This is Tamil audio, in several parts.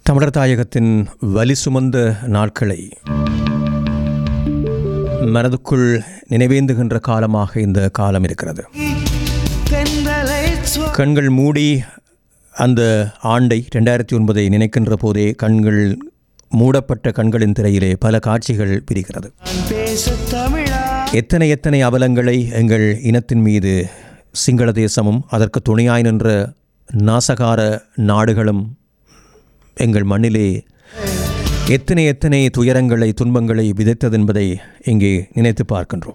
தமிழர் தாயகத்தின் வலி சுமந்த நாட்களை மனதுக்குள் நினைவேந்துகின்ற காலமாக இந்த காலம் இருக்கிறது தென்றலை சொ- கண்கள் மூடி அந்த ஆண்டை ரெண்டாயிரத்தி ஒன்பதை நினைக்கின்ற போதே கண்கள் மூடப்பட்ட கண்களின் திரையிலே பல காட்சிகள் பிரிகிறது நான் பேச தமிழா எத்தனை எத்தனை அவலங்களை எங்கள் இனத்தின் மீது சிங்கள தேசமும் அதற்கு துணையாய் நின்ற நாசகார நாடுகளும் எங்கள் மண்ணிலே எத்தனை எத்தனை துயரங்களை துன்பங்களை விதைத்தது என்பதை இங்கே நினைத்து பார்க்கின்றோம்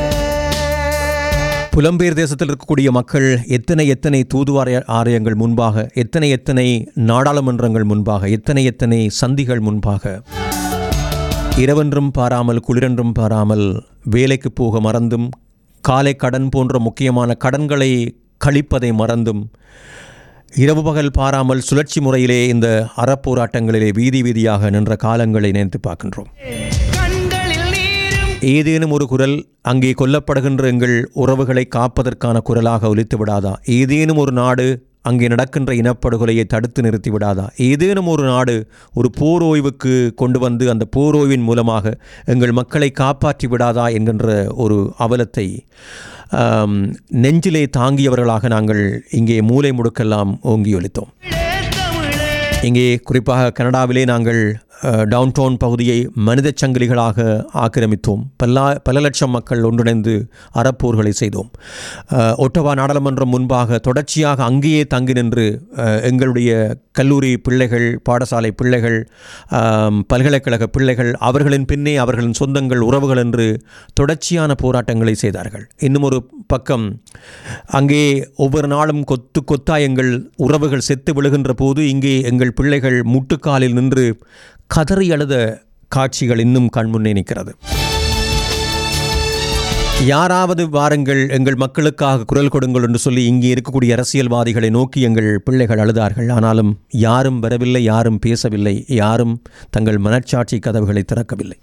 புலம்பெயர் தேசத்தில் இருக்கக்கூடிய மக்கள் எத்தனை எத்தனை தூதுவார ஆலயங்கள் முன்பாக எத்தனை எத்தனை நாடாளுமன்றங்கள் முன்பாக எத்தனை எத்தனை சந்திகள் முன்பாக இரவென்றும் பாராமல் குளிரென்றும் பாராமல் வேலைக்கு போக மறந்தும் காலை கடன் போன்ற முக்கியமான கடன்களை கழிப்பதை மறந்தும் இரவு பகல் பாராமல் சுழற்சி முறையிலே இந்த அறப்போராட்டங்களிலே வீதி வீதியாக நின்ற காலங்களை நினைத்து பார்க்கின்றோம் கண்களில் நீரும் ஏதேனும் ஒரு குரல் அங்கே கொல்லப்படுகின்ற எங்கள் உறவுகளை காப்பதற்கான குரலாக ஒலித்து விடாதா ஏதேனும் ஒரு நாடு அங்கே நடக்கின்ற இனப்படுகொலையை தடுத்து நிறுத்தி விடாதா ஏதேனும் ஒரு நாடு ஒரு போர் ஓய்வுக்கு கொண்டு வந்து அந்த போர் ஓய்வின் மூலமாக எங்கள் மக்களை காப்பாற்றி விடாதா என்கின்ற ஒரு அவலத்தை ஆம், நெஞ்சிலே தாங்கியவர்களாக நாங்கள் இங்கே மூலை முடுக்கெல்லாம் ஓங்கி ஒலித்தோம் தமிழே இங்கே குறிப்பாக கனடாவிலே நாங்கள் டவுன் டவுன் பகுதியை மனிதச் சங்கிலிகளாக ஆக்கிரமித்தோம் பல பல லட்சம் மக்கள் ஒன்றிணைந்து அறப்போர்களை செய்தோம் அஹ், ஒட்டவா நாடாளுமன்றம் முன்பாக தொடர்ச்சியாக அங்கேயே தங்கி நின்று அஹ், எங்களுடைய கல்லூரி பிள்ளைகள் பாடசாலை பிள்ளைகள் ஆம், பல்கலைக்கழக பிள்ளைகள் அவர்களின் பின்னே அவர்களின் சொந்தங்கள் உறவுகள் என்று தொடர்ச்சியான போராட்டங்களை செய்தார்கள் இன்னும் ஒரு பக்கம் அங்கே ஒவ்வொரு நாளும் கொத்து கொத்தா எங்கள் உறவுகள் செத்து விழுகின்ற போது இங்கே எங்கள் பிள்ளைகள் முட்டுக்காலில் நின்று கதறி அழுத காட்சிகள் இன்னும் கண்முன்னே நிற்கிறது யாராவது வாருங்கள் எங்கள் மக்களுக்காக குரல் கொடுங்கள் என்று சொல்லி இங்கே இருக்கக்கூடிய அரசியல்வாதிகளை நோக்கி எங்கள் பிள்ளைகள் அழுதார்கள் ஆனாலும் யாரும் வரவில்லை யாரும் பேசவில்லை யாரும் தங்கள் மனச்சாட்சி கதவுகளை திறக்கவில்லை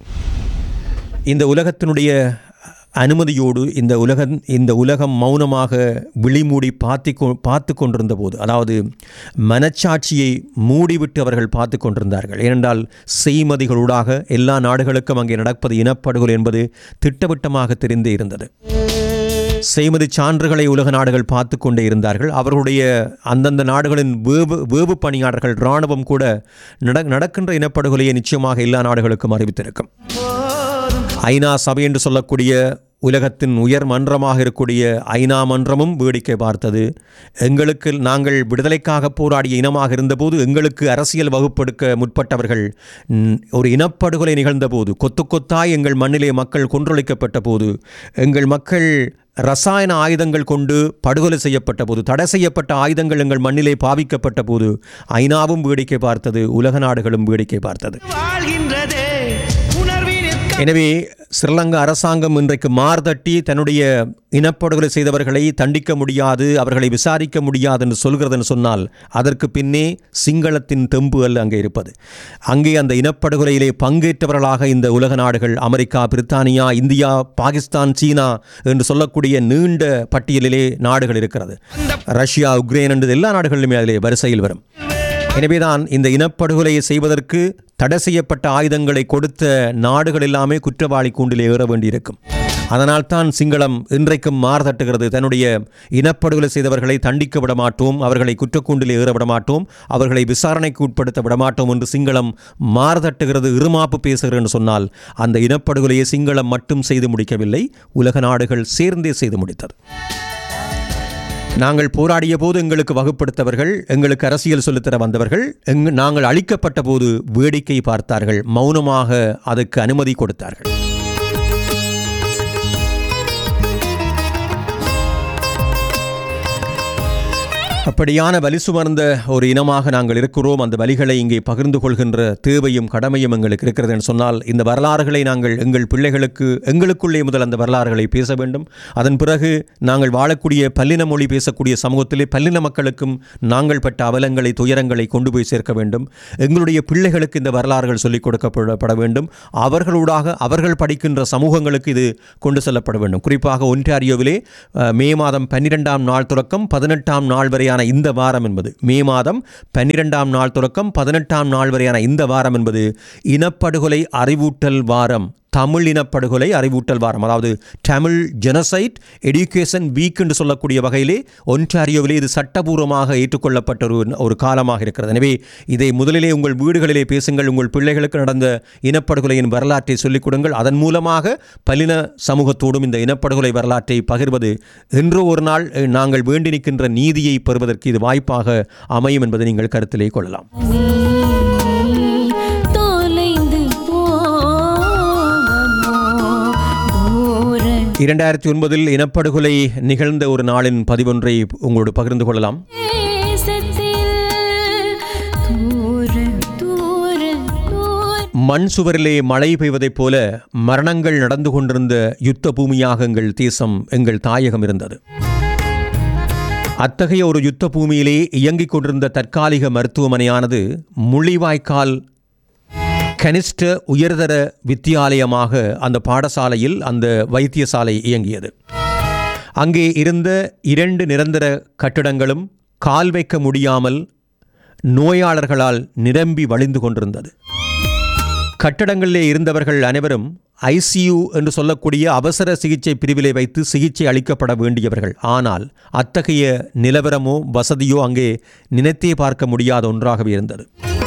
இந்த உலகத்தினுடைய அனுமதியோடு இந்த உலக இந்த உலகம் மௌனமாக விழிமூடி பார்த்து கொ பார்த்து கொண்டிருந்த போது அதாவது மனச்சாட்சியை மூடிவிட்டு அவர்கள் பார்த்து கொண்டிருந்தார்கள் ஏனென்றால் செய்மதிகளூடாக எல்லா நாடுகளுக்கும் அங்கே நடப்பது இனப்படுகொலை என்பது திட்டவட்டமாக தெரிந்தே இருந்தது செய்மதி சான்றுகளை உலக நாடுகள் பார்த்து கொண்டே இருந்தார்கள் அவர்களுடைய அந்தந்த நாடுகளின் வேவு வேவு பணியாளர்கள் இராணுவம் கூட நட நடக்கின்ற இனப்படுகொலையை நிச்சயமாக எல்லா நாடுகளுக்கும் அறிவித்திருக்கும் போதும் ஐநா சபை என்று சொல்லக்கூடிய உலகத்தின் உயர் மன்றமாக இருக்கக்கூடிய ஐநா மன்றமும் வேடிக்கை பார்த்தது எங்களுக்கு நாங்கள் விடுதலைக்காக போராடிய இனமாக இருந்தபோது எங்களுக்கு அரசியல் வகுப்பெடுக்க முற்பட்டவர்கள் ம், ஒரு இனப்படுகொலை நிகழ்ந்தபோது கொத்து கொத்தாய் எங்கள் மண்ணிலே மக்கள் கொன்றொழிக்கப்பட்ட போது எங்கள் மக்கள் ரசாயன ஆயுதங்கள் கொண்டு படுகொலை செய்யப்பட்ட போது தடை செய்யப்பட்ட ஆயுதங்கள் எங்கள் மண்ணிலே பாவிக்கப்பட்ட போது ஐநாவும் வேடிக்கை பார்த்தது உலக நாடுகளும் வேடிக்கை பார்த்தது வாழ்கின்றதே உணர்வினிற்க எனவே ஸ்ரீலங்கா அரசாங்கம் இன்றைக்கு மார்தட்டி தன்னுடைய இனப்படுகொலை செய்தவர்களை தண்டிக்க முடியாது அவர்களை விசாரிக்க முடியாது என்று சொல்கிறதுன்னு சொன்னால் அதற்கு பின்னே சிங்களத்தின் தெம்பு அல்ல அங்கே இருப்பது அங்கே அந்த இனப்படுகொலையிலே பங்கேற்றவர்களாக இந்த உலக நாடுகள் அமெரிக்கா பிரித்தானியா இந்தியா பாகிஸ்தான் சீனா என்று சொல்லக்கூடிய நீண்ட பட்டியலிலே நாடுகள் இருக்கிறது ரஷ்யா உக்ரைன் என்று எல்லா நாடுகளிலுமே அதிலே வரிசையில் வரும் எனவேதான் இந்த இனப்படுகொலையை செய்வதற்கு தடை செய்யப்பட்ட ஆயுதங்களை கொடுத்த நாடுகள் எல்லாமே குற்றவாளி கூண்டிலே ஏற வேண்டியிருக்கும் அதனால்தான் சிங்களம் இன்றைக்கும் மாறுதட்டுகிறது தன்னுடைய இனப்படுகொலை செய்தவர்களை தண்டிக்க விட மாட்டோம் அவர்களை குற்றக்கூண்டிலே ஏற விட மாட்டோம் அவர்களை விசாரணைக்கு உட்படுத்த விட மாட்டோம் என்று சிங்களம் மாறுதட்டுகிறது இருமாப்பு பேசுகிறது என்று சொன்னால் அந்த இனப்படுகொலையை சிங்களம் மட்டும் செய்து முடிக்கவில்லை உலக நாடுகள் சேர்ந்தே செய்து முடித்தது நாங்கள் போராடிய போது எங்களுக்கு வகுப்படுத்தவர்கள் எங்களுக்கு அரசியல் சொல்லித்தர வந்தவர்கள் எங் நாங்கள் அழிக்கப்பட்ட போது வேடிக்கை பார்த்தார்கள் மௌனமாக அதுக்கு அனுமதி கொடுத்தார்கள் அப்படியான வலி சுமர்ந்த ஒரு இனமாக நாங்கள் இருக்கிறோம் அந்த வலிகளை இங்கே பகிர்ந்து கொள்கின்ற தேவையும் கடமையும் எங்களுக்கு இருக்கிறது என்று சொன்னால் இந்த வரலாறுகளை நாங்கள் எங்கள் பிள்ளைகளுக்கு எங்களுக்குள்ளே முதல் அந்த வரலாறுகளை பேச வேண்டும் அதன் பிறகு நாங்கள் வாழக்கூடிய பல்லின மொழி பேசக்கூடிய சமூகத்திலே பல்லின மக்களுக்கும் நாங்கள் பட்ட அவலங்களை துயரங்களை கொண்டு போய் சேர்க்க வேண்டும் எங்களுடைய பிள்ளைகளுக்கு இந்த வரலாறுகள் சொல்லிக் கொடுக்கப்பட வேண்டும் அவர்களூடாக அவர்கள் படிக்கின்ற சமூகங்களுக்கு இது கொண்டு செல்லப்பட வேண்டும் குறிப்பாக ஒன்டாரியோவிலே அஹ், மே மாதம் பன்னிரெண்டாம் நாள் தொடக்கம் பதினெட்டாம் நாள் வரையான வரையான இந்த வாரம் என்பது மே மாதம் பன்னிரெண்டாம் நாள் தொடக்கம் பதினெட்டாம் நாள் வரையான இந்த வாரம் என்பது இனப்படுகொலை அறிவூட்டல் வாரம் தமிழ் இனப்படுகொலை அறிவூட்டல் வாரம் அதாவது தமிழ் ஜெனசைட் எடுகேஷன் வீக் என்று சொல்லக்கூடிய வகையிலே ஒன்டாரியோவிலே இது சட்டபூர்வமாக ஏற்றுக்கொள்ளப்பட்ட ஒரு ஒரு காலமாக இருக்கிறது எனவே இதை முதலிலே உங்கள் வீடுகளிலே பேசுங்கள் உங்கள் பிள்ளைகளுக்கு நடந்த இனப்படுகொலையின் வரலாற்றை சொல்லிக் கொடுங்கள் அதன் மூலமாக பல்லின சமூகத்தோடும் இந்த இனப்படுகொலை வரலாற்றை பகிர்வது என்றோ ஒரு நாள் அஹ், நாங்கள் வேண்டி நிற்கின்ற நீதியை பெறுவதற்கு இது வாய்ப்பாக அமையும் என்பதை நீங்கள் கருத்திலே கொள்ளலாம் தொலைந்து போவமோ தூர இரண்டாயிரத்தி ஒன்பதில் இனப்படுகொலை நிகழ்ந்த ஒரு நாளின் பதிவொன்றை உங்களோடு பகிர்ந்து கொள்ளலாம் தேசத்தில் தூர தூர தூர மண் சுவரிலே மழை பெய்வதைப் போல மரணங்கள் நடந்து கொண்டிருந்த யுத்த பூமியாக எங்கள் தேசம் எங்கள் தாயகம் இருந்தது அத்தகைய ஒரு யுத்த பூமியிலே இயங்கிக் கொண்டிருந்த தற்காலிக மருத்துவமனையானது முள்ளிவாய்க்கால் கனிஷ்ட உயர்தர வித்தியாலயமாக அந்த பாடசாலையில் அந்த வைத்தியசாலை இயங்கியது அங்கே இருந்த இரண்டு நிரந்தர கட்டிடங்களும் கால் வைக்க முடியாமல் நோயாளர்களால் நிரம்பி வழிந்து கொண்டிருந்தது கட்டடங்களிலே இருந்தவர்கள் அனைவரும் ஐசியு என்று சொல்லக்கூடிய அவசர சிகிச்சை பிரிவிலே வைத்து சிகிச்சை அளிக்கப்பட வேண்டியவர்கள் ஆனால் அத்தகைய நிலவரமோ வசதியோ அங்கே நினைத்தே பார்க்க முடியாத ஒன்றாகவே இருந்தது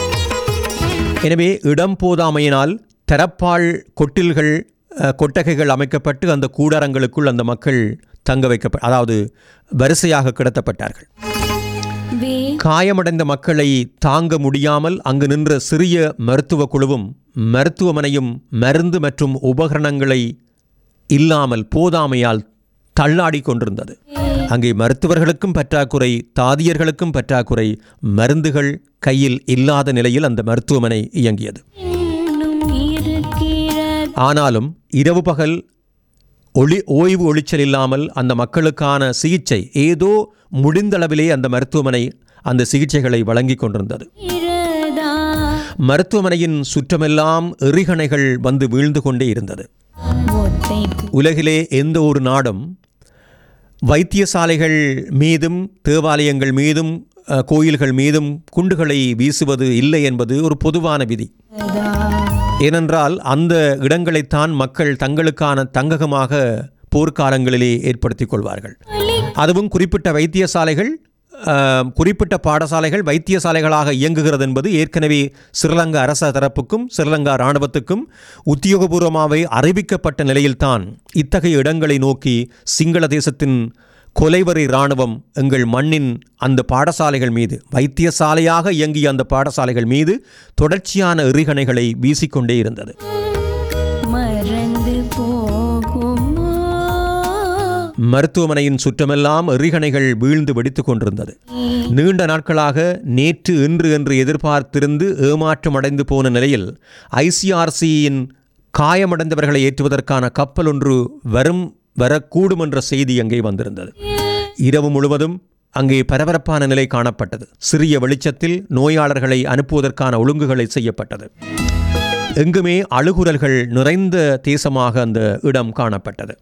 எனவே இடம் போதாமையினால் தரப்பால் கொட்டில்கள் அஹ், கொட்டகைகள் அமைக்கப்பட்டு அந்த கூடாரங்களுக்குள் அந்த மக்கள் தங்க வைக்கப்ப அதாவது வரிசையாக கிடத்தப்பட்டார்கள் வே காயமடைந்த மக்களை தாங்க முடியாமல் அங்கு நின்ற சிறிய மருத்துவ குழுவும் மருத்துவமனையும் மருந்து மற்றும் உபகரணங்களை இல்லாமல் போதாமையால் தள்ளாடி கொண்டிருந்தது அங்கே மருத்துவர்களுக்கும் பற்றாக்குறை தாதியர்களுக்கும் பற்றாக்குறை மருந்துகள் கையில் இல்லாத நிலையில் அந்த மருத்துவமனை இயங்கியது இன்னும் இருக்கிறது ஆனாலும் இரவு பகல் ஒளி ஓய்வு ஒளிச்சல் இல்லாமல் அந்த மக்களுக்கான சிகிச்சை ஏதோ முடிந்தளவிலே அந்த மருத்துவமனை அந்த சிகிச்சைகளை வழங்கிக் கொண்டிருந்தது இரதா மருத்துவமனையின் சுற்றமெல்லாம் எறிகணைகள் வந்து வீழ்ந்து கொண்டே இருந்தது ஒத்தை உலகிலே எந்த ஒரு நாடும் வைத்தியசாலைகள் மீதும் தேவாலயங்கள் மீதும் அஹ், கோயில்கள் மீதும் குண்டுகளை வீசுவது இல்லை என்பது ஒரு பொதுவான விதி புதா ஏனென்றால் அந்த இடங்களைத்தான் மக்கள் தங்களுக்கான தங்ககமாக போர்க்காலங்களிலே ஏற்படுத்திக் கொள்வார்கள் அதுவும் குறிப்பிட்ட வைத்தியசாலைகள் ஆம், குறிப்பிட்ட பாடசாலைகள் வைத்தியசாலைகளாக இயங்குகிறது என்பது ஏற்கனவே ஸ்ரீலங்கா அரச தரப்புக்கும் ஸ்ரீலங்கா இராணுவத்துக்கும் உத்தியோகபூர்வமாகவே அறிவிக்கப்பட்ட நிலையில்தான் இத்தகைய இடங்களை நோக்கி சிங்கள தேசத்தின் கொலைவரி இராணுவம் எங்கள் மண்ணின் அந்த பாடசாலைகள் மீது வைத்தியசாலையாக இயங்கிய அந்த பாடசாலைகள் மீது தொடர்ச்சியான எறிகணைகளை வீசிக்கொண்டே இருந்தது மறந்து போகுமோ மருத்துவமனையின் சுற்றமெல்லாம் எறிகணைகள் வீழ்ந்து வெடித்துக் கொண்டிருந்தது நீண்ட நாட்களாக நேற்று இன்று என்று எதிர்பார்த்திருந்து ஏமாற்றமடைந்து போன நிலையில் ஐசிஆர்சியின் காயமடைந்தவர்களை ஏற்றுவதற்கான கப்பல் ஒன்று வரும் வரக்கூடும் என்ற செய்தி அங்கே வந்திருந்தது இரவு முழுவதும் அங்கே பரபரப்பான நிலை காணப்பட்டது சிறிய வெளிச்சத்தில் நோயாளர்களை அனுப்புவதற்கான ஒழுங்குகளை செய்யப்பட்டது எங்குமே அழுகுரல்கள் நிறைந்த தேசமாக அந்த இடம் காணப்பட்டது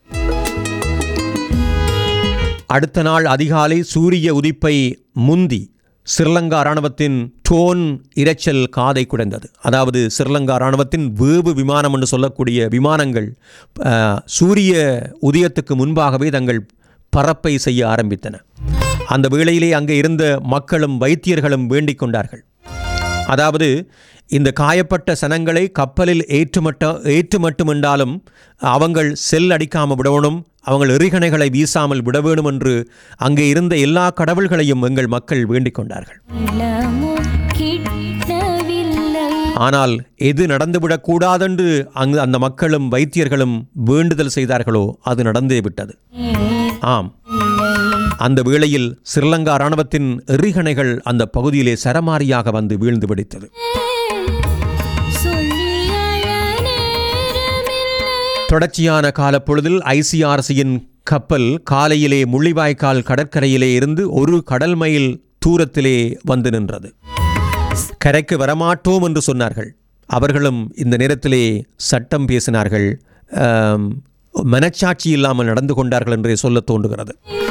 அடுத்த நாள் அதிகாலை சூரிய உதிப்பை முந்தி ஸ்ரீலங்கா இராணுவத்தின் டோன் இரைச்சல் காதை குடைந்தது அதாவது ஸ்ரீலங்கா இராணுவத்தின் வேவு விமானம் என்று சொல்லக்கூடிய விமானங்கள் அஹ், சூரிய உதயத்துக்கு முன்பாகவே தங்கள் பறப்பை செய்ய ஆரம்பித்தன அந்த வேளையிலே அங்கே இருந்த மக்களும் வைத்தியர்களும் வேண்டிக் கொண்டார்கள் அதாவது இந்த காயப்பட்ட சனங்களை கப்பலில் ஏற்றுமட்ட ஏற்று மட்டுமென்றாலும் அவங்கள் செல் அடிக்காமல் விடணும் அவங்கள் எறிகணைகளை வீசாமல் விட வேணும் என்று அங்கே இருந்த எல்லா கடவுள்களையும் எங்கள் மக்கள் வேண்டிக் கொண்டார்கள் இளமோ கிட்டவில்லை ஆனால் எது நடந்துவிடக்கூடாதென்று அங்கு அந்த மக்களும் வைத்தியர்களும் வேண்டுதல் செய்தார்களோ அது நடந்தே விட்டது ஆம் அந்த வேளையில் ஸ்ரீலங்கா இராணுவத்தின் எறிகணைகள் அந்த பகுதியிலே சரமாரியாக வந்து வீழ்ந்து வெடித்தது சொல்லி அழ நேரமில்லை தொடர்ச்சியான காலப்பொழுதில் ஐசிஆர்சியின் கப்பல் காலையிலே முள்ளிவாய்க்கால் கடற்கரையிலே இருந்து ஒரு கடல் மைல் தூரத்திலே வந்து நின்றது கரைக்கு வரமாட்டோம் என்று சொன்னார்கள் அவர்களும் இந்த நேரத்திலே சட்டம் பேசினார்கள் ஆம், மனச்சாட்சி இல்லாமல் நடந்து கொண்டார்கள் என்றே சொல்லத் தோன்றுகிறது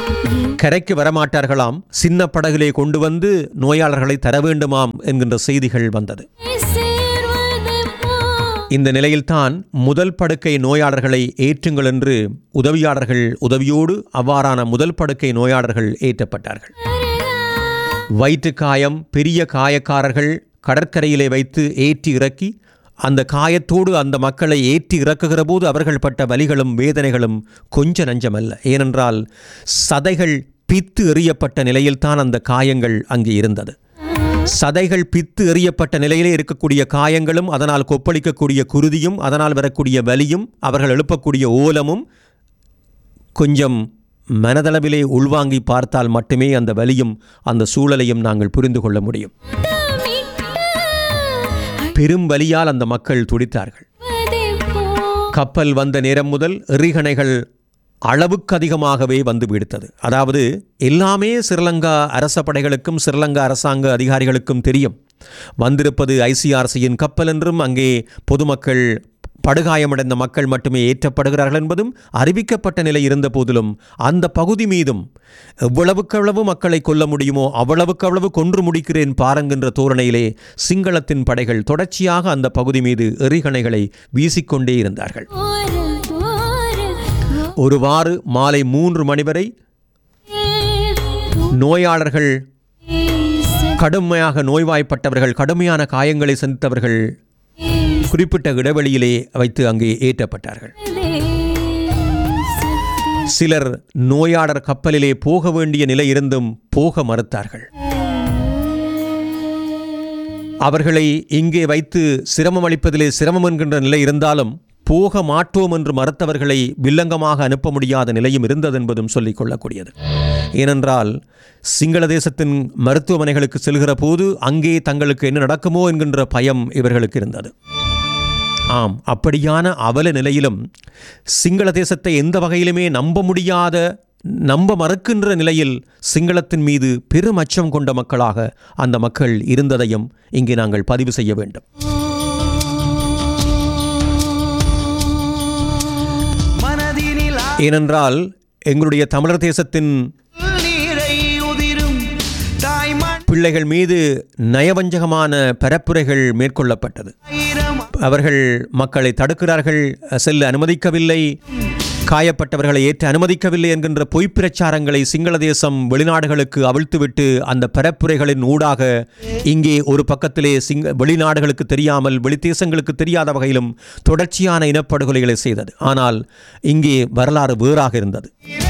கரைக்கு வரமாட்டார்களாம் சின்ன படகிலே கொண்டு வந்து நோயாளர்களை தர வேண்டுமாம் என்கின்ற செய்திகள் வந்தது சேர்வது போ இந்த நிலையில்தான் முதல் படுக்கை நோயாளர்களை ஏற்றுங்கள் என்று உதவியாளர்கள் உதவியோடு அவ்வாறான முதல் படுக்கை நோயாளர்கள் ஏற்றப்பட்டார்கள் வயிற்றுக்காயம் பெரிய காயக்காரர்கள் கடற்கரையிலே வைத்து ஏற்றி இறக்கி அந்த காயத்தோடு அந்த மக்களை ஏற்றி இறக்குகிற போது அவர்கள் பட்ட வலிகளும் வேதனைகளும் கொஞ்ச நஞ்சமல்ல ஏனென்றால் சதைகள் பித்து எறியப்பட்ட நிலையில்தான் அந்த காயங்கள் அங்கே இருந்தது சதைகள் பித்து எறியப்பட்ட நிலையிலே இருக்கக்கூடிய காயங்களும் அதனால் கொப்பளிக்கக்கூடிய குருதியும் அதனால் வரக்கூடிய வலியும் அவர்கள் எழுப்பக்கூடிய ஓலமும் கொஞ்சம் மனதளவிலே உள்வாங்கி பார்த்தால் மட்டுமே அந்த வலியும் அந்த சூழலையும் நாங்கள் புரிந்து கொள்ள முடியும் பெரும் வலியால் அந்த மக்கள் துடித்தார்கள் கப்பல் வந்த நேரம் முதல் எறிகணைகள் அளவுக்கு அதிகமாகவே வந்து விடுத்தது அதாவது எல்லாமே ஸ்ரீலங்கா அரச படைகளுக்கும் ஸ்ரீலங்கா அரசாங்க அதிகாரிகளுக்கும் தெரியும் வந்திருப்பது ஐசிஆர்சியின் கப்பல் என்றும் அங்கே பொதுமக்கள் படுகாயமடைந்த மக்கள் மட்டுமே ஏற்றப்படுகிறார்கள் என்பதும் அறிவிக்கப்பட்ட நிலை இருந்த போதிலும் அந்த பகுதி மீதும் எவ்வளவுக்கவ்வளவு மக்களை கொல்ல முடியுமோ அவ்வளவுக்கவ்வளவு கொன்று முடிக்கிறேன் பாருங்கின்ற தோரணையிலே சிங்களத்தின் படைகள் தொடர்ச்சியாக அந்த பகுதி மீது எறிகணைகளை வீசிக்கொண்டே இருந்தார்கள் ஒருவாறு மாலை மூன்று மணி வரை நோயாளர்கள் கடுமையாக நோய்வாய்ப்பட்டவர்கள் கடுமையான காயங்களை சந்தித்தவர்கள் குறிப்பிட்ட இடைவெளியிலே வைத்து அங்கே ஏற்றப்பட்டார்கள் சிலர் நோயாளர் கப்பலிலே போக வேண்டிய நிலை இருந்தும் போக மறுத்தார்கள் அவர்களை இங்கே வைத்து சிரமம் அளிப்பதிலே சிரமம் என்கின்ற நிலை இருந்தாலும் போக மாட்டோம் என்று மறுத்தவர்களை வில்லங்கமாக அனுப்ப முடியாத நிலையும் இருந்தது என்பதும் சொல்லிக் கொள்ளக்கூடியது ஏனென்றால் சிங்கள தேசத்தின் மருத்துவமனைகளுக்கு செல்கிற போது அங்கே தங்களுக்கு என்ன நடக்குமோ என்கின்ற பயம் இவர்களுக்கு இருந்தது ஆம் அப்படியான அவல நிலையிலும் சிங்கள தேசத்தை எந்த வகையிலுமே நம்ப முடியாத நம்ப மறுக்கின்ற நிலையில் சிங்களத்தின் மீது பெரும் அச்சம் கொண்ட மக்களாக அந்த மக்கள் இருந்ததையும் இங்கே நாங்கள் பதிவு செய்ய வேண்டும் மனதினில் ஏனென்றால் எங்களுடைய தமிழர் தேசத்தின் நீரை உதிரும் தாய்மண் பிள்ளைகள் மீது நயவஞ்சகமான பரப்புரைகள் மேற்கொள்ளப்பட்டது ஆயிரம் அவர்கள் மக்களை தடுக்கிறார்கள் செல்ல அனுமதிக்கவில்லை காயப்பட்டவர்களை ஏற்ற அனுமதிக்கவில்லை என்கின்ற பொய்ப் பிரச்சாரங்களை சிங்கள தேசம் வெளிநாடுகளுக்கு அவிழ்த்துவிட்டு அந்த பரப்புரைகளின் ஊடாக இங்கே ஒரு பக்கத்திலே சிங்க வெளிநாடுகளுக்கு தெரியாமல் வெளித்தேசங்களுக்கு தெரியாத வகையிலும் தொடர்ச்சியான இனப்படுகொலைகளை செய்தது ஆனால் இங்கே வரலாறு வேறாக இருந்தது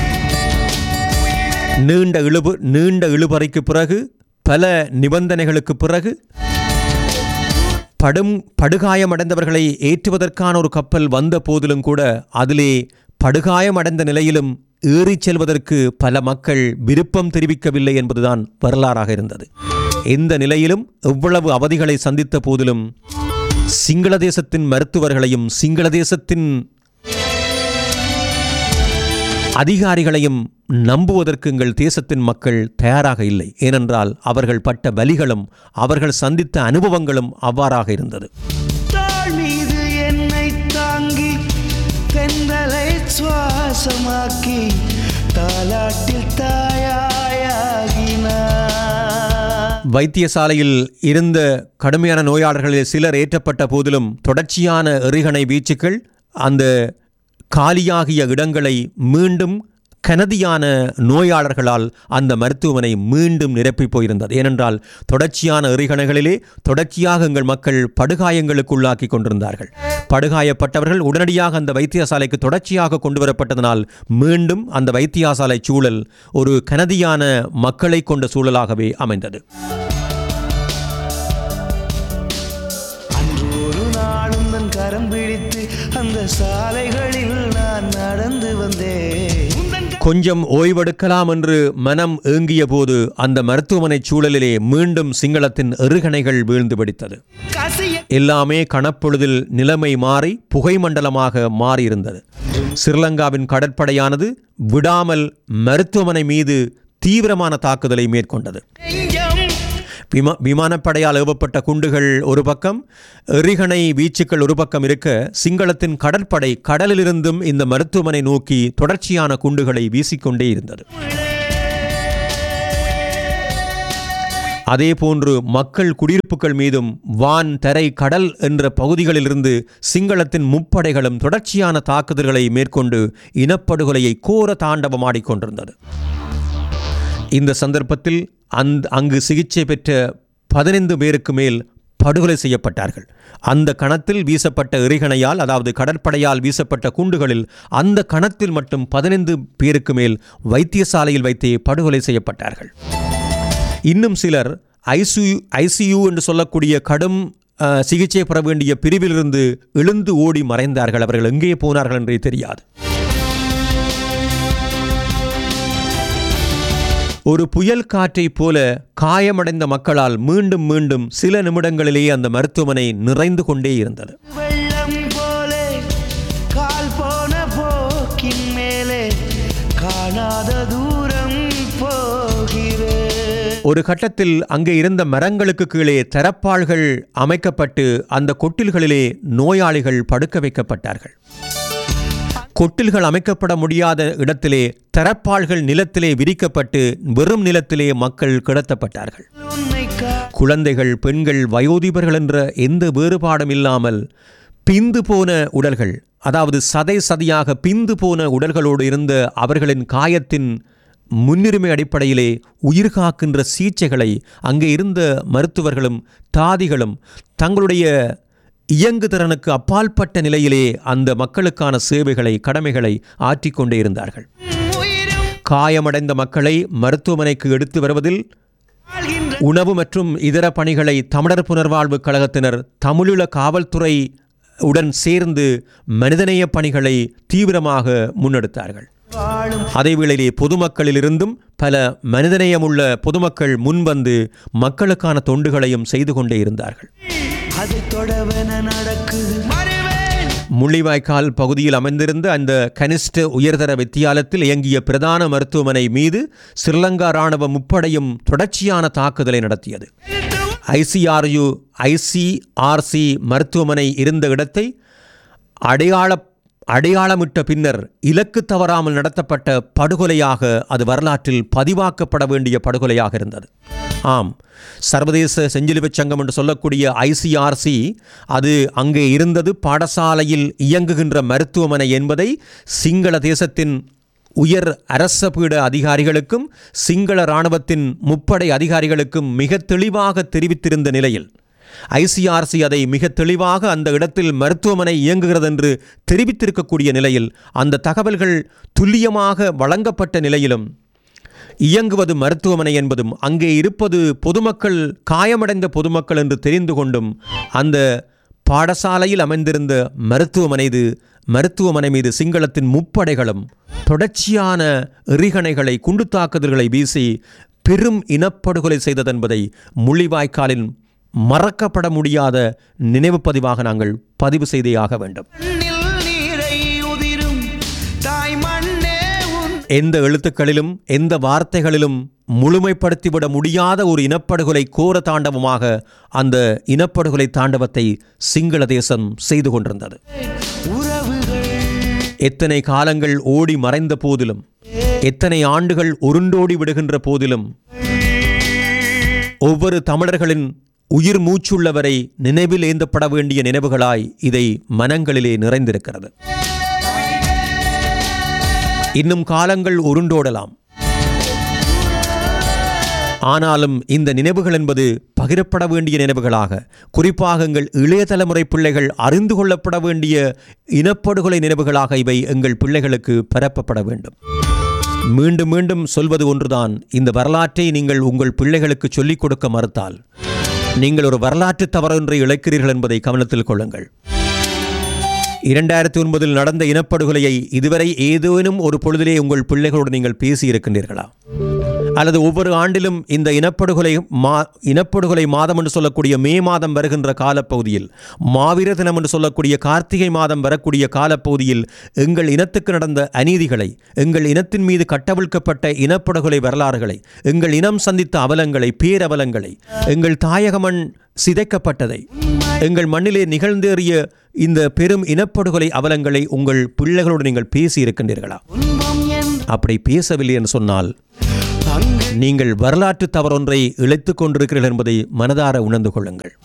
நீண்ட இழுபு நீண்ட இழுபறைக்கு பிறகு பல நிபந்தனைகளுக்கு பிறகு படும் படுகாயமடைந்தவர்களை ஏற்றுவதற்கான ஒரு கப்பல் வந்த போதிலும் கூட அதிலே படுகாயமடைந்த நிலையிலும் ஏறிச் செல்வதற்கு பல மக்கள் விருப்பம் தெரிவிக்கவில்லை என்பதுதான் வரலாறாக இருந்தது எந்த நிலையிலும் எவ்வளவு அவதிகளை சந்தித்த போதிலும் சிங்கள தேசத்தின் மருத்துவர்களையும் சிங்கள தேசத்தின் அதிகாரிகளையும் நம்புவதற்கு எங்கள் தேசத்தின் மக்கள் தயாராக இல்லை ஏனென்றால் அவர்கள் பட்ட வலிகளும் அவர்கள் சந்தித்த அனுபவங்களும் அவ்வாறாக இருந்தது தாழ் மீது என்னை தாங்கி தென்றலை சுவாசமாக்கி தாலாட்டில் தாயாயாகினார் வைத்தியசாலையில் இருந்த கடுமையான நோயாளர்களில் சிலர் ஏற்றப்பட்ட போதிலும் தொடர்ச்சியான எறிகணை வீச்சுக்கள் அந்த காலியாகிய இடங்களை மீண்டும் கனதியான நோயாளர்களால் அந்த மருத்துவமனை மீண்டும் நிரப்பி போயிருந்தது ஏனென்றால் தொடர்ச்சியான எறிகணைகளிலே தொடர்ச்சியாக எங்கள் மக்கள் படுகாயங்களுக்குள்ளாக்கி கொண்டிருந்தார்கள் படுகாயப்பட்டவர்கள் உடனடியாக அந்த வைத்தியசாலைக்கு தொடர்ச்சியாக கொண்டு வரப்பட்டதனால் மீண்டும் அந்த வைத்தியசாலை சூழல் ஒரு கனதியான மக்களை கொண்ட சூழலாகவே அமைந்தது அன்று ஒரு நாளும் தன் கரம் பிடித்து அந்த சாலைகளில் நான் நடந்து வந்தேன் உந்தன் கொஞ்சம் ஓய்வெடுக்கலாம் என்று மனம் ஏங்கிய போது அந்த மருத்துவமனை சூழலிலே மீண்டும் சிங்களத்தின் எருகணைகள் வீழ்ந்து பிடித்தது கசிய எல்லாமே கணப்பொழுதில் நிலைமை மாறி புகைமண்டலமாக மாறியிருந்தது ஸ்ரீலங்காவின் கடற்படையானது விடாமல் மருத்துவமனை மீது தீவிரமான தாக்குதலை மேற்கொண்டது நெஞ்சம் விமா விமானப்படையால் ஏவப்பட்ட குண்டுகள் ஒரு பக்கம் எறிகணை வீச்சுக்கள் ஒரு பக்கம் இருக்க சிங்களத்தின் கடற்படை கடலிலிருந்தும் இந்த மருத்துவமனை நோக்கி தொடர்ச்சியான குண்டுகளை வீசிக்கொண்டே இருந்தது தமிழே அதேபோன்று மக்கள் குடியிருப்புகள் மீதும் வான் தரை கடல் என்ற பகுதிகளிலிருந்து சிங்களத்தின் முப்படைகளும் தொடர்ச்சியான தாக்குதல்களை மேற்கொண்டு இனப்படுகொலையை கோர தாண்டவமாடிக்கொண்டிருந்தது இந்த சந்தர்ப்பத்தில் அந்த அங்கு சிகிச்சை பெற்ற பதினைந்து பேருக்கு மேல் படுகொலை செய்யப்பட்டார்கள் அந்த கணத்தில் வீசப்பட்ட எறிகணையால் அதாவது கடற்படையால் வீசப்பட்ட குண்டுகளில் அந்த கணத்தில் மட்டும் பதினைந்து பேருக்கு மேல் வைத்தியசாலையில் வைத்தே படுகொலை செய்யப்பட்டார்கள் இன்னும் சிலர் ஐசியு ஐசியு என்று சொல்லக்கூடிய கடும் அஹ், சிகிச்சை பெற வேண்டிய பிரிவிலிருந்து எழுந்து ஓடி மறைந்தார்கள் அவர்கள் எங்கே போனார்கள் என்றே தெரியாது ஒரு புயல் காற்றைப் போல காயமடைந்த மக்களால் மீண்டும் மீண்டும் சில நிமிடங்களிலேயே அந்த மருத்துவமனை நிறைந்து கொண்டே இருந்தது வெள்ளம் போலே கால் போன போக்கின் மேலே காணாத தூரம் போகிறேன் ஒரு கட்டத்தில் அங்கே இருந்த மரங்களுக்கு கீழே தரப்பாள்கள் அமைக்கப்பட்டு அந்த கொட்டில்களிலே நோயாளிகள் படுக்க வைக்கப்பட்டார்கள் கொட்டில்கள் அமைக்கப்பட முடியாத இடத்திலே தரப்பாள்கள் நிலத்திலே விரிக்கப்பட்டு வெறும் நிலத்திலே மக்கள் கிடத்தப்பட்டார்கள் உன்னை கா குழந்தைகள் பெண்கள் வயோதிபர்கள் என்ற எந்த வேறுபாடும் இல்லாமல் பிந்து போன உடல்கள் அதாவது சதை சதியாக பிந்து போன உடல்களோடு இருந்த அவர்களின் காயத்தின் முன்னுரிமை அடிப்படையிலே உயிர் காக்கின்ற சிகிச்சைகளை அங்கே இருந்த மருத்துவர்களும் தாதிகளும் தங்களுடைய இயங்கு திறனுக்கு அப்பாற்பட்ட நிலையிலே அந்த மக்களுக்கான சேவைகளை கடமைகளை ஆற்றிக்கொண்டே இருந்தார்கள் உயிரும் காயமடைந்த மக்களை மருத்துவமனைக்கு எடுத்து வருவதில் வாழ்கின்ற உணவு மற்றும் இதர பணிகளை தமிழர் புனர்வாழ்வு கழகத்தினர் தமிழீழ காவல்துறை உடன் சேர்ந்து மனிதநேய பணிகளை தீவிரமாக முன்னெடுத்தார்கள் வாழும் அதேவேளையிலே பொதுமக்களிலிருந்தும் பல மனிதநேயமுள்ள பொதுமக்கள் முன்வந்து மக்களுக்கான தொண்டுகளையும் செய்து கொண்டே இருந்தார்கள் அதை தொடவென நடக்குது மறைவேன் முள்ளிவாய்க்கால் பகுதியில் அமைந்திருந்த அந்த கனிஷ்ட உயர்தர வித்தியாலயத்தில் இயங்கிய பிரதான மருத்துவமனை மீது ஸ்ரீலங்கா இராணுவ முப்படையும் தொடர்ச்சியான தாக்குதலை நடத்தியது ஐசிஆர்யு ஐசிஆர்சி மருத்துவமனை இருந்த இடத்தை அடையாள அடையாளமிட்ட பின்னர் இலக்கு தவறாமல் நடத்தப்பட்ட படுகொலையாக அது வரலாற்றில் பதிவாக்கப்பட வேண்டிய படுகொலையாக இருந்தது ஆம் சர்வதேச செஞ்சிலுவைச் சங்கம் என்று சொல்லக்கூடிய ஐசிஆர்சி அது அங்கே இருந்தது பாடசாலையில் இயங்குகின்ற மருத்துவமனை என்பதை சிங்கள தேசத்தின் உயர் அரச பீட அதிகாரிகளுக்கும் சிங்கள இராணுவத்தின் முப்படை அதிகாரிகளுக்கும் மிக தெளிவாக தெரிவித்திருந்த நிலையில் ஐசிஆர்சி அதை மிக தெளிவாக அந்த இடத்தில் மருத்துவமனை இயங்குகிறது என்று தெரிவித்திருக்கக்கூடிய நிலையில் அந்த தகவல்கள் துல்லியமாக வழங்கப்பட்ட நிலையிலும் இயங்குவது மருத்துவமனை என்பதும் அங்கே இருப்பது பொதுமக்கள் காயமடைந்த பொதுமக்கள் என்று தெரிந்து கொண்டும் அந்த பாடசாலையில் அமைந்திருந்த மருத்துவமனை இது மருத்துவமனை மீது சிங்களத்தின் முப்படைகளும் தொடர்ச்சியான எறிகணைகளை குண்டு தாக்குதல்களை வீசி பெரும் இனப்படுகொலை செய்ததென்பதை முள்ளிவாய்க்காலின் மறக்கப்பட முடியாத நினைவு பதிவாக நாங்கள் பதிவு செய்தே ஆக வேண்டும் கண்ணில் நீரை உதிரும் தாய் மண்ணே உன் எந்த எழுத்துக்களிலும் எந்த வார்த்தைகளிலும் முழுமைப்படுத்திவிட முடியாத ஒரு இனப்படுகொலை கோர தாண்டவமாக அந்த இனப்படுகொலை தாண்டவத்தை சிங்கள தேசம் செய்து கொண்டிருந்தது உறவுகள் எத்தனை காலங்கள் ஓடி மறைந்த போதிலும் எத்தனை ஆண்டுகள் உருண்டோடி விடுகின்ற போதிலும் ஒவ்வொரு தமிழர்களின் உயிர் மூச்சுள்ளவரை நினைவில் ஏந்தப்பட வேண்டிய நினைவுகளாய் இதை மனங்களிலே நிறைந்திருக்கிறது இன்னும் காலங்கள் உருண்டோடலாம் ஆனாலும் இந்த நினைவுகள் என்பது பகிரப்பட வேண்டிய நினைவுகளாக குறிப்பாக எங்கள் இளைய தலைமுறை பிள்ளைகள் அறிந்து கொள்ளப்பட வேண்டிய இனப்படுகொலை நினைவுகளாக இவை எங்கள் பிள்ளைகளுக்கு பரப்பப்பட வேண்டும் மீண்டும் மீண்டும் சொல்வது ஒன்றுதான் இந்த வரலாற்றை நீங்கள் உங்கள் பிள்ளைகளுக்கு சொல்லிக் கொடுக்க மறுத்தால் நீங்கள் ஒரு வரலாற்று தவறொன்றை இழைக்கிறீர்கள் என்பதை கவனத்தில் கொள்ளுங்கள் இரண்டாயிரத்தி ஒன்பதில் நடந்த இனப்படுகொலையை இதுவரை ஏதேனும் ஒரு பொழுதிலே உங்கள் பிள்ளைகளோடு நீங்கள் பேசி இருக்கின்றீர்களா அல்லது ஒவ்வொரு ஆண்டிலும் இந்த இனப்படுகொலை மா இனப்படுகொலை மாதம் என்று சொல்லக்கூடிய மே மாதம் வருகின்ற காலப்பகுதியில் மாவீர தினம் என்று சொல்லக்கூடிய கார்த்திகை மாதம் வரக்கூடிய காலப்பகுதியில் எங்கள் இனத்துக்கு நடந்த அநீதிகளை எங்கள் இனத்தின் மீது கட்டவிழ்க்கப்பட்ட இனப்படுகொலை வரலாறுகளை எங்கள் இனம் சந்தித்த அவலங்களை பேரவலங்களை எங்கள் தாயக மண் சிதைக்கப்பட்டதை எங்கள் மண்ணிலே நிகழ்ந்தேறிய இந்த பெரும் இனப்படுகொலை அவலங்களை உங்கள் பிள்ளைகளோடு நீங்கள் பேசி இருக்கின்றீர்களா துன்பம் என் அப்படி பேசவில்லை என்று சொன்னால் அங்கு நீங்கள் வரலாற்று தவறொன்றை இழைத்துக் கொண்டிருக்கிறீர்கள் என்பதை மனதார உணர்ந்து கொள்ளுங்கள்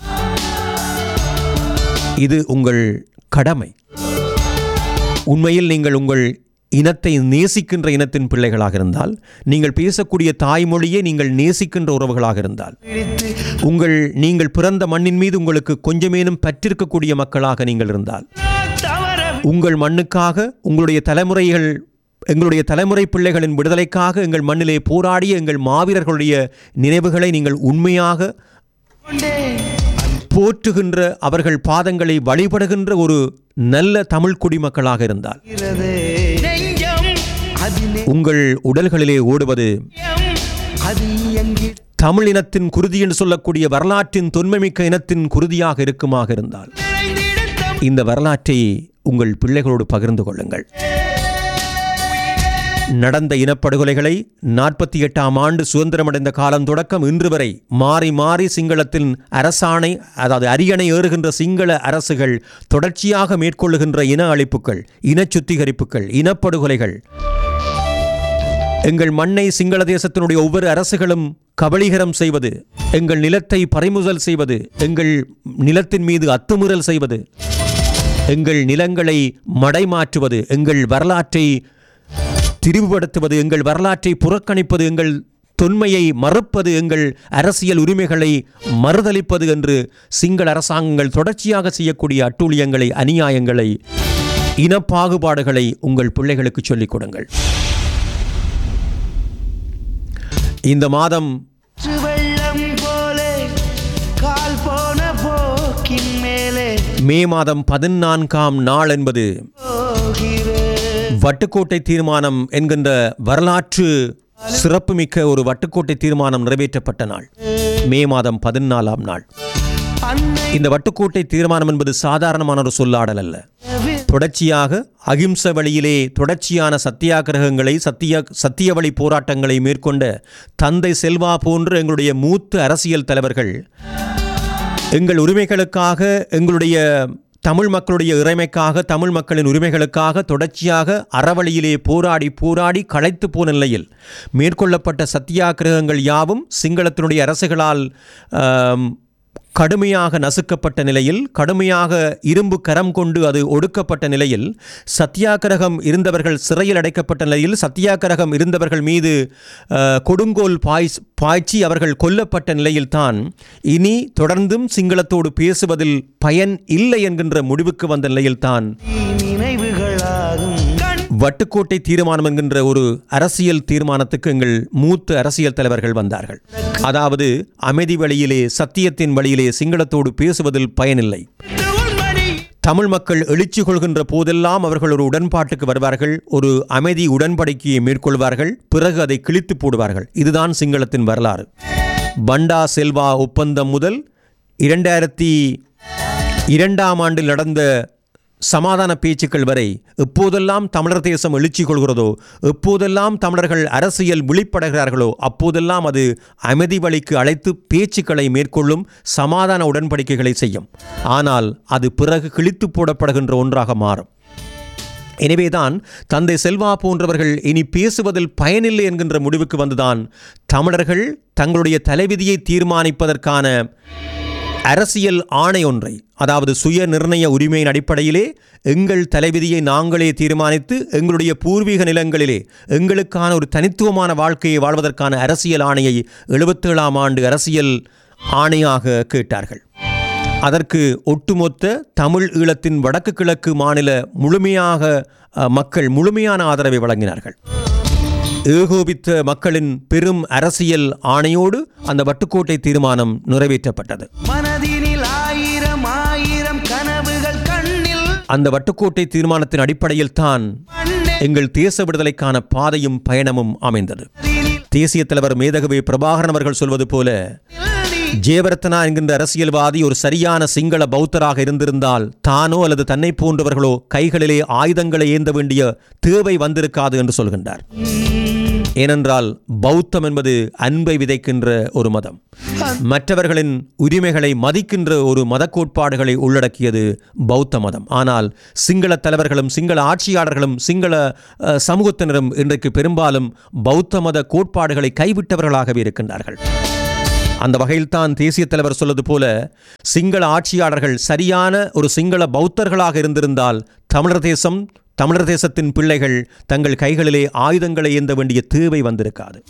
இது உங்கள் கடமை உண்மையில் நீங்கள் உங்கள் இனத்தை நேசிக்கின்ற இனத்தின் பிள்ளைகளாக இருந்தால் நீங்கள் பேசக்கூடிய தாய்மொழியை நீங்கள் நேசிக்கின்ற உறவுகளாக இருந்தால் பிடித்து உங்கள் நீங்கள் பிறந்த மண்ணின் மீது உங்களுக்கு கொஞ்சமேனும் பற்றிருக்கக்கூடிய மக்களாக நீங்கள் இருந்தால் தவற உங்கள் மண்ணுக்காக உங்களுடைய தலைமுறைகள் எங்களுடைய தலைமுறை பிள்ளைகளின் விடுதலைக்காக எங்கள் மண்ணிலே போராடிய எங்கள் மாவீரர்களுடைய நினைவுகளை நீங்கள் உண்மையாக கொண்டே போற்றுகின்ற அவர்கள் பாதங்களை வழிபடுகின்ற ஒரு நல்ல தமிழ் குடிமக்களாக இருந்தால் இருக்கிறதே நெஞ்சம் அது உங்கள் உடல்களிலே ஓடுவது நெஞ்சம் அது எங்கே தமிழ் இனத்தின் குருதி என்று சொல்லக்கூடிய வரலாற்றின் தொன்மைமிக்க இனத்தின் குருதியாக இருக்குமாக இருந்தால் நிறைந்திடத்தம் இந்த வரலாற்றை உங்கள் பிள்ளைகளோடு பகிர்ந்து கொள்ளுங்கள் நடந்த இனப்படுகொலைகளை நாற்பத்தி எட்டாம் ஆண்டு சுதந்திரமடைந்த காலம் தொடக்கம் இன்று வரை மாறி மாறி சிங்களத்தின் அரசாணை அதாவது அரியணை ஏறுகின்ற சிங்கள அரசுகள் தொடர்ச்சியாக மேற்கொள்ளுகின்ற இன அழிப்புகள் இன சுத்திகரிப்புகள் இனப்படுகொலைகள் எங்கள் மண்ணை சிங்கள தேசத்தினுடைய ஒவ்வொரு அரசுகளும் கபளீகரம் செய்வது எங்கள் நிலத்தை பறிமுதல் செய்வது எங்கள் நிலத்தின் மீது அத்துமுறல் செய்வது எங்கள் நிலங்களை மடைமாற்றுவது எங்கள் வரலாற்றை திரிவுபடுத்துவது எங்கள் வரலாற்றை புறக்கணிப்பது எங்கள் தொன்மையை மறுப்பது எங்கள் அரசியல் உரிமைகளை மறுதலிப்பது என்று சிங்கள அரசாங்கங்கள் தொடர்ச்சியாக செய்யக்கூடிய அட்டூழியங்களை அநியாயங்களை இனப்பாகுபாடுகளை உங்கள் பிள்ளைகளுக்கு சொல்லிக் கொடுங்கள் இந்த மாதம் வெள்ளம் போலே கால் போன போக்கின் மேலே மே மாதம் பதினான்காம் நாள் என்பது போகிறேன் வட்டுக்கோட்டை தீர்மானம் என்கின்ற வரலாற்று சிறப்புமிக்க ஒரு வட்டுக்கோட்டை தீர்மானம் நிறைவேற்றப்பட்ட நாள் மே மாதம் பதினாலாம் நாள் அன்னை இந்த வட்டுக்கோட்டை தீர்மானம் என்பது சாதாரணமான ஒரு சொல்லாடல் அல்ல தொடர்ச்சியாக அகிம்ச வழியிலே தொடர்ச்சியான சத்தியாகிரகங்களை சத்திய சத்திய வழி போராட்டங்களை மேற்கொண்ட தந்தை செல்வா போன்ற எங்களுடைய மூத்த அரசியல் தலைவர்கள் எங்கள் உரிமைகளுக்காக எங்களுடைய தமிழ் மக்களுடைய இறைமைக்காக தமிழ் மக்களின் உரிமைகளுக்காக தொடர்ச்சியாக அறவழியிலே போராடி போராடி களைத்து போன நிலையில் மேற்கொள்ளப்பட்ட சத்தியாகிரகங்கள் யாவும் சிங்களத்தினுடைய அரசுகளால் ஆம், கடுமையாக நசுக்கப்பட்ட நிலையில் கடுமையாக இரும்பு கரம் கொண்டு அது ஒடுக்கப்பட்ட நிலையில் சத்தியாகிரகம் இருந்தவர்கள் சிறையில் அடைக்கப்பட்ட நிலையில் சத்தியாகிரகம் இருந்தவர்கள் மீது அஹ், கொடுங்கோல் பாய்ஸ் பாய்ச்சி அவர்கள் கொல்லப்பட்ட நிலையில்தான் இனி தொடர்ந்தும் சிங்களத்தோடு பேசுவதில் பயன் இல்லை என்கின்ற முடிவுக்கு வந்த நிலையில்தான் நினைவுகளாகும் கண் வட்டுக்கோட்டை தீர்மானம் என்கின்ற ஒரு அரசியல் தீர்மானத்துக்கு எங்கள் மூத்த அரசியல் தலைவர்கள் வந்தார்கள் அதாவது அமைதி வழியிலே சத்தியத்தின் வழியிலே சிங்களத்தோடு பேசுவதில் பயனில்லை உண்மணி தமிழ் மக்கள் எழுச்சி கொள்கின்ற போதெல்லாம் அவர்கள் ஒரு உடன்பாட்டுக்கு வருவார்கள் ஒரு அமைதி உடன்படிக்கையை மேற்கொள்வார்கள் பிறகு அதை கிழித்து போடுவார்கள் இதுதான் சிங்களத்தின் வரலாறு பண்டா செல்வா ஒப்பந்தம் முதல் இரண்டாயிரத்தி இரண்டாம் ஆண்டில் நடந்த சமாதான பேச்சுக்கள் வரை எப்போதெல்லாம் தமிழர் தேசம் எழுச்சி கொள்கிறதோ எப்போதெல்லாம் தமிழர்கள் அரசியல் விழிப்படைகிறார்களோ அப்போதெல்லாம் அது அமைதி வழிக்கு அழைத்து பேச்சுக்களை மேற்கொள்ளும் சமாதான உடன்படிக்கைகளை செய்யும் ஆனால் அது பிறகு கிழித்து போடப்படுகின்ற ஒன்றாக மாறும் எனவேதான் தந்தை செல்வா போன்றவர்கள் இனி பேசுவதில் பயனில்லை என்கின்ற முடிவுக்கு வந்துதான் தமிழர்கள் தங்களுடைய தலைவிதியை தீர்மானிப்பதற்கான அரசியல் ஆணை ஒன்றை அதாவது சுய நிர்ணய உரிமையின் அடிப்படையிலே எங்கள் தலைவிதியை நாங்களே தீர்மானித்து எங்களுடைய பூர்வீக நிலங்களிலே எங்களுக்கான ஒரு தனித்துவமான வாழ்க்கையை வாழ்வதற்கான அரசியல் ஆணையை எழுபத்தேழாம் ஆண்டு அரசியல் ஆணையாக கேட்டார்கள் அதற்கு ஒட்டுமொத்த தமிழ் ஈழத்தின் வடக்கு கிழக்கு மாநில முழுமையாக அஹ், மக்கள் முழுமையான ஆதரவை வழங்கினார்கள் ஏகோபித்த மக்களின் பெரும் அரசியல் ஆணையோடு அந்த வட்டுக்கோட்டை தீர்மானம் நிறைவேற்றப்பட்டது மனதினில் ஆயிரம் ஆயிரம் கனவுகள் கண்ணில் அந்த வட்டுக்கோட்டை தீர்மானத்தின் அடிப்படையில் தான் மண்ணே எங்கள் தேச விடுதலைக்கான பாதையும் பயணமும் அமைந்தது தேசிய தலைவர் மேதகவே பிரபாகரன் அவர்கள் சொல்வது போல ஜெயவர்த்தனா என்கின்ற அரசியல்வாதி ஒரு சரியான சிங்கள பௌத்தராக இருந்திருந்தால் தானோ அல்லது தன்னை போன்றவர்களோ கைகளிலே ஆயுதங்களை ஏந்த வேண்டிய தேவை வந்திருக்காது என்று சொல்கின்றார் ஏனென்றால் பௌத்தம் என்பது அன்பை விதைக்கின்ற ஒரு மதம் மற்றவர்களின் உரிமைகளை மதிக்கின்ற ஒரு மத கோட்பாடுகளை உள்ளடக்கியது பௌத்த மதம் ஆனால் சிங்கள தலைவர்களும் சிங்கள ஆட்சியாளர்களும் சிங்கள அஹ், சமூகத்தினரும் இன்றைக்கு பெரும்பாலும் பௌத்த மத கோட்பாடுகளை கைவிட்டவர்களாகவே இருக்கின்றார்கள் அந்த வகையில்தான் தேசிய தலைவர் சொல்வது போல சிங்கள ஆட்சியாளர்கள் சரியான ஒரு சிங்கள பௌத்தர்களாக இருந்திருந்தால் தமிழர் தேசம் தமிழர் தேசத்தின் பிள்ளைகள் தங்கள் கைகளிலே ஆயுதங்களை ஏந்த வேண்டிய தேவை வந்திருக்காது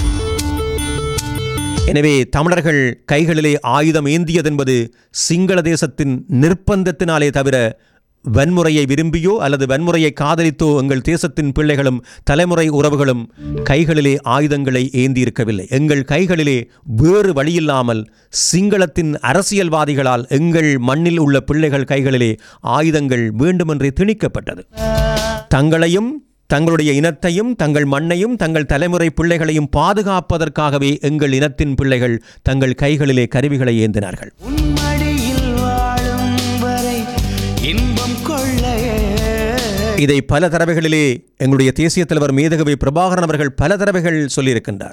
எனவே தமிழர்கள் கைகளிலே ஆயுதம் ஏந்தியதென்பது சிங்கள தேசத்தின் நிர்பந்தத்தினாலே தவிர வன்முறையை விரும்பியோ அல்லது வன்முறையை காதலித்தோ எங்கள் தேசத்தின் பிள்ளைகளும் தலைமுறை உறவுகளும் கைகளிலே ஆயுதங்களை ஏந்தியிருக்கவில்லை எங்கள் கைகளிலே வேறு வழியில்லாமல் சிங்களத்தின் அரசியல்வாதிகளால் எங்கள் மண்ணில் உள்ள பிள்ளைகள் கைகளிலே ஆயுதங்கள் வேண்டுமென்றே திணிக்கப்பட்டது தங்களையும் தங்களுடைய இனத்தையும் தங்கள் மண்ணையும் தங்கள் தலைமுறை பிள்ளைகளையும் பாதுகாப்பதற்காகவே எங்கள் இனத்தின் பிள்ளைகள் தங்கள் கைகளிலே கருவிகளை ஏந்தினார்கள் உன்மடியில் வாழும் வரை இன்பம் கொள்ளையே இதை பல தடவைகளிலே எங்களுடைய தேசிய தலைவர் மேதகவி பிரபாகரன் அவர்கள் பல தடவைகள் சொல்லியிருக்கின்றார்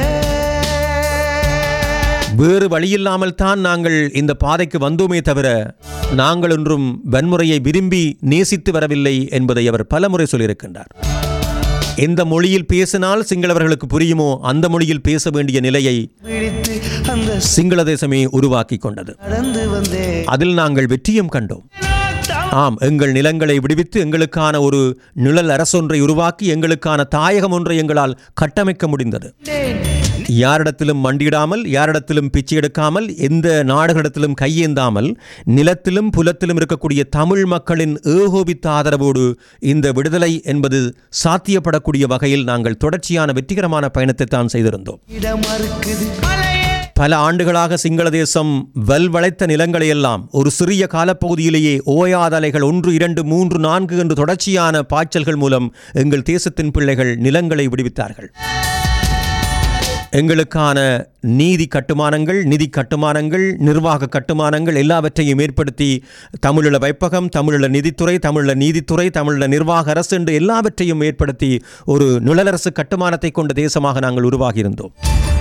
வேறு வழியில்லாமல் தான் நாங்கள் இந்த பாதைக்கு வந்தோமே தவிர நாங்கள் ஒன்றும் வன்முறையை விரும்பி நேசித்து வரவில்லை என்பதை அவர் பலமுறை சொல்லியிருக்கின்றார் எந்த மொழியில் பேசினால் சிங்களவர்களுக்கு புரியுமோ அந்த மொழியில் பேச வேண்டிய நிலையை பிடித்து அந்த சிங்கள தேசமே உருவாக்கி கொண்டது நடந்து வந்தே அதில் நாங்கள் வெற்றியும் கண்டோம் ஆம் எங்கள் நிலங்களை விடுவித்து எங்களுக்கான ஒரு நிழல் அரசொன்றை உருவாக்கி எங்களுக்கான தாயகம் ஒன்றை எங்களால் கட்டமைக்க முடிந்தது யாரிடத்திலும் மண்டியிடாமல் யாரிடத்திலும் பிச்சை எடுக்காமல் எந்த நாடுகளிடத்திலும் கையேந்தாமல் நிலத்திலும் புலத்திலும் இருக்கக்கூடிய தமிழ் மக்களின் ஏகோபித்த ஆதரவோடு இந்த விடுதலை என்பது சாத்தியப்படக்கூடிய வகையில் நாங்கள் தொடர்ச்சியான வெற்றிகரமான பயணத்தை தான் செய்திருந்தோம் இடம் மறுக்குது பல ஆண்டுகளாக சிங்கள தேசம் வல்வளைத்த நிலங்களையெல்லாம் ஒரு சிறிய காலப்பகுதியிலேயே ஓயாத அலைகள் ஒன்று இரண்டு மூன்று நான்கு என்று தொடர்ச்சியான பாய்ச்சல்கள் மூலம் எங்கள் தேசத்தின் பிள்ளைகள் நிலங்களை விடுவித்தார்கள் எங்களுக்கான நீதி கட்டுமானங்கள் நிதி கட்டுமானங்கள் நிர்வாக கட்டுமானங்கள் எல்லாவற்றையும் ஏற்படுத்தி தமிழீழ வைப்பகம் தமிழீழ நிதித்துறை தமிழீழ நீதித்துறை தமிழீழ நிர்வாக அரசு என்று எல்லாவற்றையும் ஏற்படுத்தி ஒரு நிழலரசு கட்டுமானத்தை கொண்ட தேசமாக நாங்கள் உருவாகியிருந்தோம்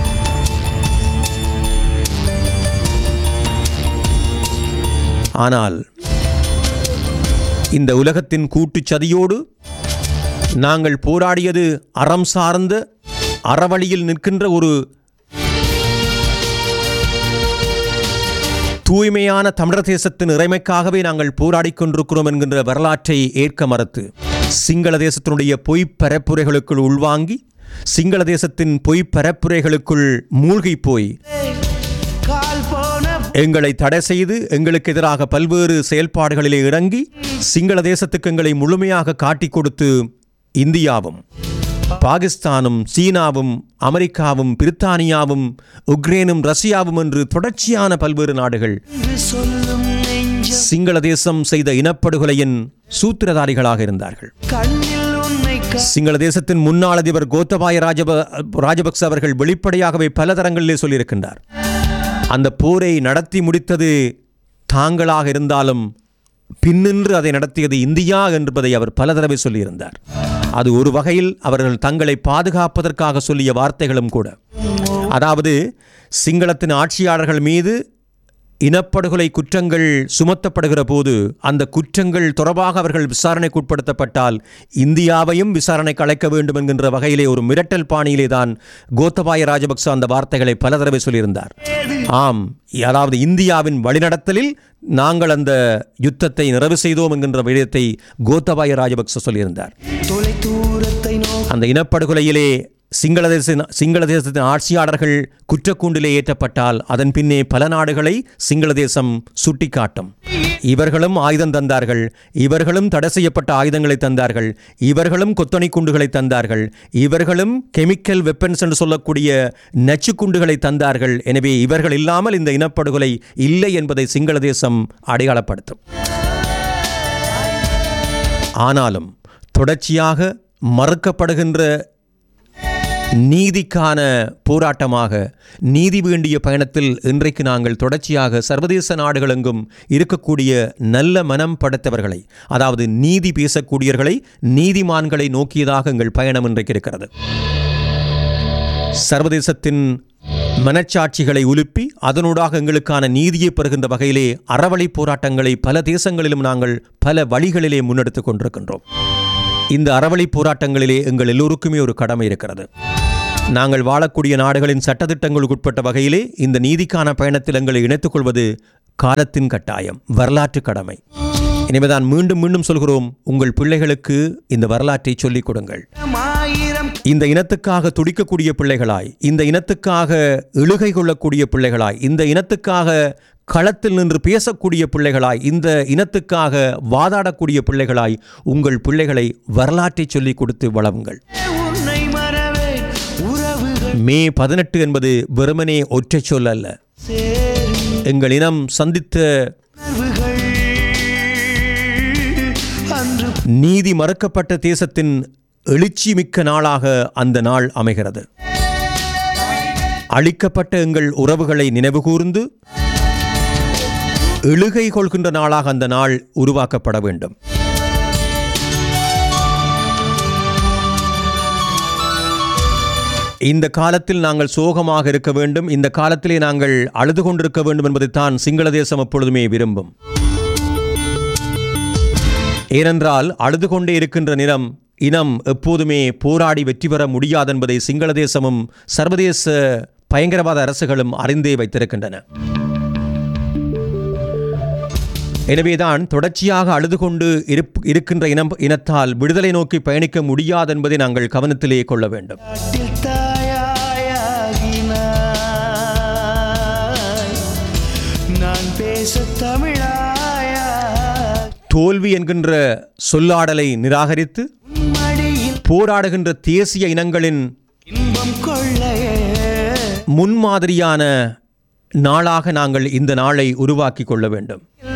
ஆனால் இந்த உலகத்தின் கூட்டுச் சதியோடு நாங்கள் போராடியது அறம் சார்ந்த அறவழியில் நிற்கின்ற ஒரு தூய்மையான தமிழர் தேசத்தின் இறைமைக்காகவே நாங்கள் போராடிக் கொண்டிருக்கிறோம் என்கின்ற வரலாற்றை ஏற்க மறுத்து சிங்கள தேசத்தினுடைய பொய்ப் பரப்புரைகளுக்குள் உள்வாங்கி சிங்கள தேசத்தின் பொய்ப் பரப்புரைகளுக்குள் மூழ்கி போய் கால் போன எங்களை தடை செய்து எங்களுக்கு எதிராக பல்வேறு செயல்பாடுகளிலே இறங்கி சிங்கள தேசத்துக்கு எங்களை முழுமையாக காட்டிக் கொடுத்து இந்தியாவும் பாகிஸ்தானும் சீனாவும் அமெரிக்காவும் பிரித்தானியாவும் உக்ரைனும் ரஷ்யாவும் என்று தொடர்ச்சியான பல்வேறு நாடுகள் என்று சொல்லும் நெஞ்சம் சிங்கள தேசம் செய்த இனப்படுகொலையின் சூத்திரதாரிகளாக இருந்தார்கள் கண்ணில் உன்னை சிங்கள தேசத்தின் முன்னாள் அதிபர் கோத்தபாய ராஜப ராஜபக்ச அவர்கள் வெளிப்படையாகவே பல தரங்களிலே சொல்லியிருக்கின்றார் அந்த போரை நடத்தி முடித்தது தாங்களாக இருந்தாலும் பின்னின்று அதை நடத்தியது இந்தியா என்பதை அவர் பல தடவை சொல்லியிருந்தார் அது ஒரு வகையில் அவர்கள் தங்களை பாதுகாப்பதற்காக சொல்லிய வார்த்தைகளும் கூட அதாவது சிங்களத்தின் ஆட்சியாளர்கள் மீது இனப்படுகொலை குற்றங்கள் சுமத்தப்படுகிற போது அந்த குற்றங்கள் தொடர்பாக அவர்கள் விசாரணைக்கு உட்படுத்தப்பட்டால் இந்தியாவையும் விசாரணைக்கு அழைக்க வேண்டும் என்கின்ற வகையிலே ஒரு மிரட்டல் பாணியிலே தான் கோத்தபாய ராஜபக்ச அந்த வார்த்தைகளை பல தடவை சொல்லியிருந்தார் ஆம் அதாவது இந்தியாவின் வழிநடத்தலில் நாங்கள் அந்த யுத்தத்தை நிறைவு செய்தோம் என்கின்ற விடயத்தை கோத்தபாய ராஜபக்ச சொல்லியிருந்தார் தொலை தூரத்தை நோக்கி அந்த இனப்படுகொலையிலே சிங்கள தேச சிங்கள தேசத்தின் ஆட்சியாளர்கள் குற்றக்கூண்டிலே ஏற்றப்பட்டால் அதன் பின்னே பல நாடுகளை சிங்கள தேசம் சுட்டிக்காட்டும் இவர்களும் ஆயுதம் தந்தார்கள் இவர்களும் தடை செய்யப்பட்ட ஆயுதங்களை தந்தார்கள் இவர்களும் கொத்தணி குண்டுகளை தந்தார்கள் இவர்களும் கெமிக்கல் வெப்பன்ஸ் என்று சொல்லக்கூடிய நச்சு குண்டுகளை தந்தார்கள் எனவே இவர்கள் இல்லாமல் இந்த இனப்படுகொலை இல்லை என்பதை சிங்கள தேசம் அடையாளப்படுத்தும் ஆனாலும் தொடர்ச்சியாக மறுக்கப்படுகின்ற நீதிக்கான போராட்டமாக நீதி வேண்டிய பயணத்தில் இன்றைக்கு நாங்கள் தொடர்ச்சியாக சர்வதேச நாடுகளெங்கும் இருக்கக்கூடிய நல்ல மனம் படைத்தவர்களை அதாவது நீதி பேசக்கூடியவர்களை நீதிமான்களை நோக்கியதாக எங்கள் பயணம் இன்றைக்கு இருக்கிறது சர்வதேசத்தின் மனச்சாட்சிகளை உலுப்பி அதனூடாக எங்களுக்கான நீதியை பெறுகின்ற வகையிலே அறவழி போராட்டங்களை பல தேசங்களிலும் நாங்கள் பல வழிகளிலே முன்னெடுத்துக் கொண்டிருக்கின்றோம் இந்த அறவழி போராட்டங்களிலே எங்கள் எல்லோருக்குமே ஒரு கடமை இருக்கிறது நாங்கள் வாழக்கூடிய நாடுகளின் சட்டத்திட்டங்களுக்கு உட்பட்ட வகையிலே இந்த நீதிக்கான பயணத்தில் எங்களை இணைத்துக் கொள்வது காலத்தின் கட்டாயம் வரலாற்று கடமை எனவேதான் மீண்டும் மீண்டும் சொல்கிறோம் உங்கள் பிள்ளைகளுக்கு இந்த வரலாற்றை சொல்லிக் கொடுங்கள் ஆயிரம் இந்த இனத்துக்காக துடிக்கக்கூடிய பிள்ளைகளாய் இந்த இனத்துக்காக இழுகை கொள்ளக்கூடிய பிள்ளைகளாய் இந்த இனத்துக்காக களத்தில் நின்று பேசக்கூடிய பிள்ளைகளாய் இந்த இனத்துக்காக வாதாடக்கூடிய பிள்ளைகளாய் உங்கள் பிள்ளைகளை வரலாற்றை சொல்லிக் கொடுத்து வளவுங்கள் உன்னை மறவேன் உறவுகள் மே பதினெட்டு என்பது வெறுமனே ஒற்றை சொல் அல்ல சேரும் எங்கள் இனம் சந்தித்த உணர்வுகள் அன்று நீதி மறுக்கப்பட்ட தேசத்தின் எழுச்சி மிக்க நாளாக அந்த நாள் அமைகிறது அழிக்கப்பட்ட எங்கள் உறவுகளை நினைவுகூர்ந்து இழுகை கொள்கின்ற நாளாக அந்த நாள் உருவாக்கப்பட வேண்டும் இந்த காலத்தில் நாங்கள் சோகமாக இருக்க வேண்டும் இந்த காலத்திலே நாங்கள் அழுது கொண்டிருக்க வேண்டும் என்பதைத்தான் சிங்கள தேசம் எப்பொழுதுமே விரும்பும் ஏனென்றால் அழுது கொண்டே இருக்கின்ற நிலம் இனம் எப்போதுமே போராடி வெற்றி பெற முடியாது என்பதை சிங்கள தேசமும் சர்வதேச பயங்கரவாத அரசுகளும் அறிந்தே வைத்திருக்கின்றன எனவேதான் தொடர்ச்சியாக அழுது கொண்டு இருப்- இருக்கின்ற இனம் இனத்தால் விடுதலை நோக்கி பயணிக்க முடியாது என்பதை நாங்கள் கவனத்திலே கொள்ள வேண்டும் காட்டில் தாயாகினாய் நான் பேச தமிழாயா தோல்வி என்கின்ற சொல்லாடலை நிராகரித்து மடியில் போராடுகின்ற தேசிய இனங்களின் இன்பம் கொள்ளையே முன்மாதிரியான நாளாக நாங்கள் இந்த நாளை உருவாக்கி கொள்ள வேண்டும்